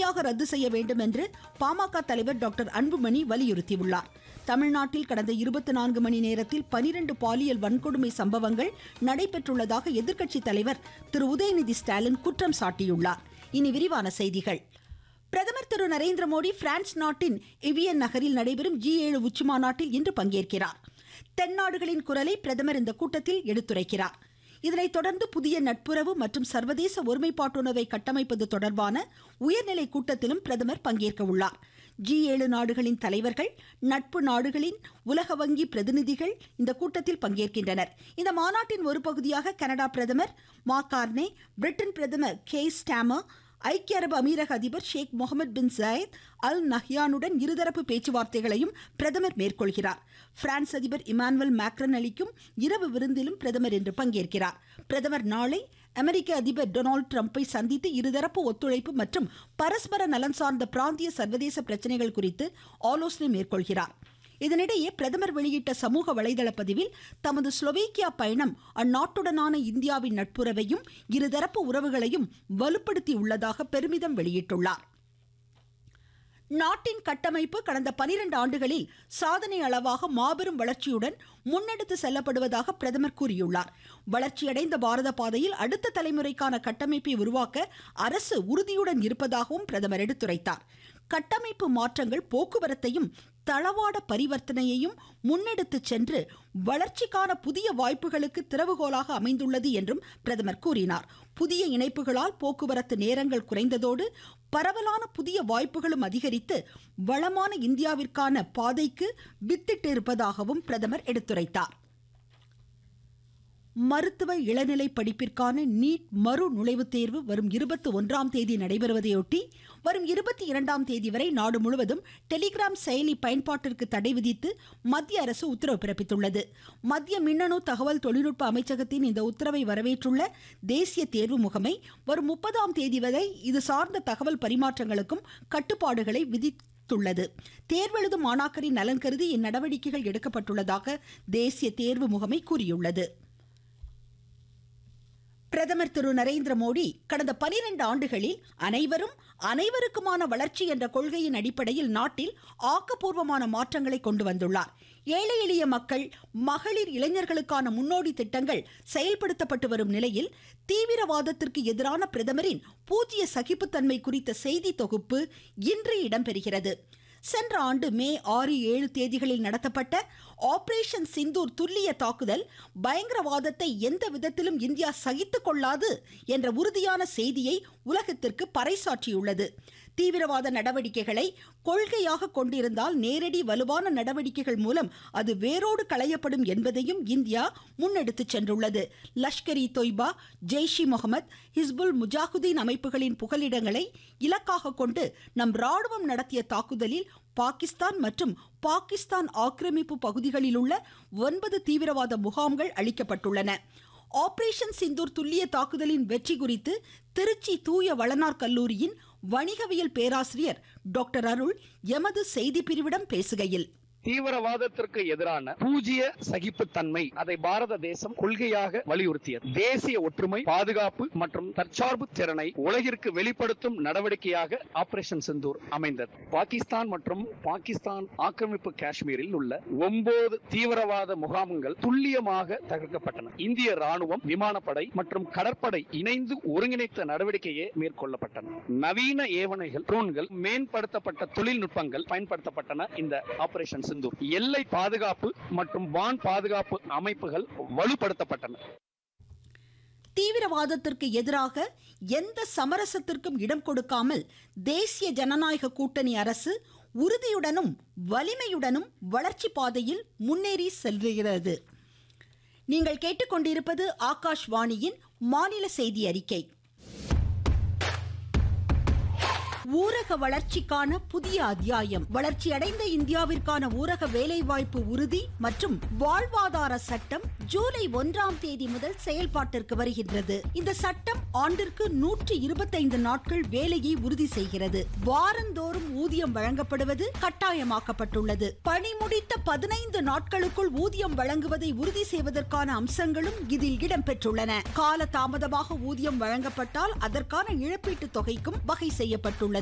முழுமையாக ரத்து செய்ய வேண்டும் என்று பாமக தலைவர் டாக்டர் அன்புமணி வலியுறுத்தியுள்ளார் தமிழ்நாட்டில் கடந்த இருபத்தி நான்கு மணி நேரத்தில் பனிரெண்டு பாலியல் வன்கொடுமை சம்பவங்கள் நடைபெற்றுள்ளதாக எதிர்க்கட்சித் தலைவர் திரு உதயநிதி ஸ்டாலின் குற்றம் சாட்டியுள்ளார் இனி விரிவான செய்திகள் பிரதமர் திரு நரேந்திர மோடி பிரான்ஸ் நாட்டின் எவியன் நகரில் நடைபெறும் ஜி ஏழு உச்சி மாநாட்டில் இன்று பங்கேற்கிறார் தென்னாடுகளின் குரலை பிரதமர் இந்த கூட்டத்தில் எடுத்துரைக்கிறார் இதனைத் தொடர்ந்து புதிய நட்புறவு மற்றும் சர்வதேச ஒருமைப்பாட்டுணர்வை கட்டமைப்பது தொடர்பான உயர்நிலை கூட்டத்திலும் பிரதமர் பங்கேற்க உள்ளார் ஜி ஏழு நாடுகளின் தலைவர்கள் நட்பு நாடுகளின் உலக வங்கி பிரதிநிதிகள் இந்த கூட்டத்தில் பங்கேற்கின்றனர் இந்த மாநாட்டின் ஒரு பகுதியாக கனடா பிரதமர் மாகார்னே பிரிட்டன் பிரதமர் கே ஸ்டாமர் ஐக்கிய அரபு அமீரக அதிபர் ஷேக் முகமது பின் ஜாயத் அல் நஹ்யானுடன் இருதரப்பு பேச்சுவார்த்தைகளையும் பிரதமர் மேற்கொள்கிறார் பிரான்ஸ் அதிபர் இமானுவல் மேக்ரன் அளிக்கும் இரவு விருந்திலும் பிரதமர் இன்று பங்கேற்கிறார் பிரதமர் நாளை அமெரிக்க அதிபர் டொனால்டு டிரம்பை சந்தித்து இருதரப்பு ஒத்துழைப்பு மற்றும் பரஸ்பர நலன் சார்ந்த பிராந்திய சர்வதேச பிரச்சனைகள் குறித்து ஆலோசனை மேற்கொள்கிறார் இதனிடையே பிரதமர் வெளியிட்ட சமூக வலைதள பதிவில் தமது ஸ்லோவேக்கியா பயணம் அந்நாட்டுடனான இந்தியாவின் நட்புறவையும் இருதரப்பு உறவுகளையும் வலுப்படுத்தி உள்ளதாக பெருமிதம் வெளியிட்டுள்ளார் நாட்டின் கட்டமைப்பு கடந்த பனிரெண்டு ஆண்டுகளில் சாதனை அளவாக மாபெரும் வளர்ச்சியுடன் முன்னெடுத்து செல்லப்படுவதாக பிரதமர் கூறியுள்ளார் வளர்ச்சியடைந்த பாரத பாதையில் அடுத்த தலைமுறைக்கான கட்டமைப்பை உருவாக்க அரசு உறுதியுடன் இருப்பதாகவும் பிரதமர் எடுத்துரைத்தார் கட்டமைப்பு மாற்றங்கள் போக்குவரத்தையும் தளவாட பரிவர்த்தனையையும் முன்னெடுத்து சென்று வளர்ச்சிக்கான புதிய வாய்ப்புகளுக்கு திறவுகோலாக அமைந்துள்ளது என்றும் பிரதமர் கூறினார் புதிய இணைப்புகளால் போக்குவரத்து நேரங்கள் குறைந்ததோடு பரவலான புதிய வாய்ப்புகளும் அதிகரித்து வளமான இந்தியாவிற்கான பாதைக்கு வித்திட்டு இருப்பதாகவும் பிரதமர் எடுத்துரைத்தார் மருத்துவ இளநிலை படிப்பிற்கான நீட் மறு நுழைவுத் தேர்வு வரும் இருபத்தி ஒன்றாம் தேதி நடைபெறுவதையொட்டி வரும் இருபத்தி இரண்டாம் தேதி வரை நாடு முழுவதும் டெலிகிராம் செயலி பயன்பாட்டிற்கு தடை விதித்து மத்திய அரசு உத்தரவு பிறப்பித்துள்ளது மத்திய மின்னணு தகவல் தொழில்நுட்ப அமைச்சகத்தின் இந்த உத்தரவை வரவேற்றுள்ள தேசிய தேர்வு முகமை வரும் முப்பதாம் தேதி வரை இது சார்ந்த தகவல் பரிமாற்றங்களுக்கும் கட்டுப்பாடுகளை விதி உள்ளது தேர்வெழுதும் மாணாக்கரின் நலன் கருதி இந்நடவடிக்கைகள் எடுக்கப்பட்டுள்ளதாக தேசிய தேர்வு முகமை கூறியுள்ளது பிரதமர் திரு நரேந்திர மோடி கடந்த பனிரெண்டு ஆண்டுகளில் அனைவரும் அனைவருக்குமான வளர்ச்சி என்ற கொள்கையின் அடிப்படையில் நாட்டில் ஆக்கப்பூர்வமான மாற்றங்களை கொண்டு வந்துள்ளார் ஏழை எளிய மக்கள் மகளிர் இளைஞர்களுக்கான முன்னோடி திட்டங்கள் செயல்படுத்தப்பட்டு வரும் நிலையில் தீவிரவாதத்திற்கு எதிரான பிரதமரின் பூஜ்ய சகிப்புத்தன்மை குறித்த செய்தி தொகுப்பு இன்று இடம்பெறுகிறது சென்ற ஆண்டு மே ஆறு ஏழு தேதிகளில் நடத்தப்பட்ட ஆபரேஷன் சிந்தூர் துல்லிய தாக்குதல் பயங்கரவாதத்தை எந்த விதத்திலும் இந்தியா சகித்துக் கொள்ளாது என்ற உறுதியான செய்தியை உலகத்திற்கு பறைசாற்றியுள்ளது தீவிரவாத நடவடிக்கைகளை கொள்கையாக கொண்டிருந்தால் நேரடி வலுவான நடவடிக்கைகள் மூலம் அது வேரோடு களையப்படும் என்பதையும் இந்தியா முன்னெடுத்துச் சென்றுள்ளது லஷ்கர் இ தொய்பா ஜெய்ஷ் இ முகமது ஹிஸ்புல் முஜாஹுதீன் அமைப்புகளின் புகலிடங்களை இலக்காக கொண்டு நம் ராணுவம் நடத்திய தாக்குதலில் பாகிஸ்தான் மற்றும் பாகிஸ்தான் ஆக்கிரமிப்பு பகுதிகளில் உள்ள ஒன்பது தீவிரவாத முகாம்கள் அளிக்கப்பட்டுள்ளன ஆபரேஷன் சிந்தூர் துல்லிய தாக்குதலின் வெற்றி குறித்து திருச்சி தூய வளனார் கல்லூரியின் வணிகவியல் பேராசிரியர் டாக்டர் அருள் எமது செய்தி பிரிவிடம் பேசுகையில் தீவிரவாதத்திற்கு எதிரான பூஜ்ய சகிப்புத்தன்மை அதை பாரத தேசம் கொள்கையாக வலியுறுத்தியது தேசிய ஒற்றுமை பாதுகாப்பு மற்றும் தற்சார்பு திறனை உலகிற்கு வெளிப்படுத்தும் நடவடிக்கையாக ஆபரேஷன் சிந்தூர் அமைந்தது பாகிஸ்தான் மற்றும் பாகிஸ்தான் ஆக்கிரமிப்பு காஷ்மீரில் உள்ள ஒன்பது தீவிரவாத முகாம்கள் துல்லியமாக தகர்க்கப்பட்டன இந்திய ராணுவம் விமானப்படை மற்றும் கடற்படை இணைந்து ஒருங்கிணைத்த நடவடிக்கையே மேற்கொள்ளப்பட்டன நவீன ஏவனைகள் ட்ரோன்கள் மேம்படுத்தப்பட்ட தொழில்நுட்பங்கள் பயன்படுத்தப்பட்டன இந்த ஆபரேஷன் சிந்து எல்லை பாதுகாப்பு மற்றும் வான் பாதுகாப்பு அமைப்புகள் வலுப்படுத்தப்பட்டன தீவிரவாதத்திற்கு எதிராக எந்த சமரசத்திற்கும் இடம் கொடுக்காமல் தேசிய ஜனநாயக கூட்டணி அரசு உறுதியுடனும் வலிமையுடனும் வளர்ச்சி பாதையில் முன்னேறி செல்கிறது நீங்கள் கேட்டுக்கொண்டிருப்பது ஆகாஷ்வாணியின் மாநில செய்தி அறிக்கை ஊரக வளர்ச்சிக்கான புதிய அத்தியாயம் வளர்ச்சியடைந்த இந்தியாவிற்கான ஊரக வேலைவாய்ப்பு உறுதி மற்றும் வாழ்வாதார சட்டம் ஜூலை ஒன்றாம் தேதி முதல் செயல்பாட்டிற்கு வருகின்றது இந்த சட்டம் ஆண்டிற்கு நூற்றி இருபத்தைந்து நாட்கள் வேலையை உறுதி செய்கிறது வாரந்தோறும் ஊதியம் வழங்கப்படுவது கட்டாயமாக்கப்பட்டுள்ளது பணி முடித்த பதினைந்து நாட்களுக்குள் ஊதியம் வழங்குவதை உறுதி செய்வதற்கான அம்சங்களும் இதில் இடம்பெற்றுள்ளன கால தாமதமாக ஊதியம் வழங்கப்பட்டால் அதற்கான இழப்பீட்டு தொகைக்கும் வகை செய்யப்பட்டுள்ளது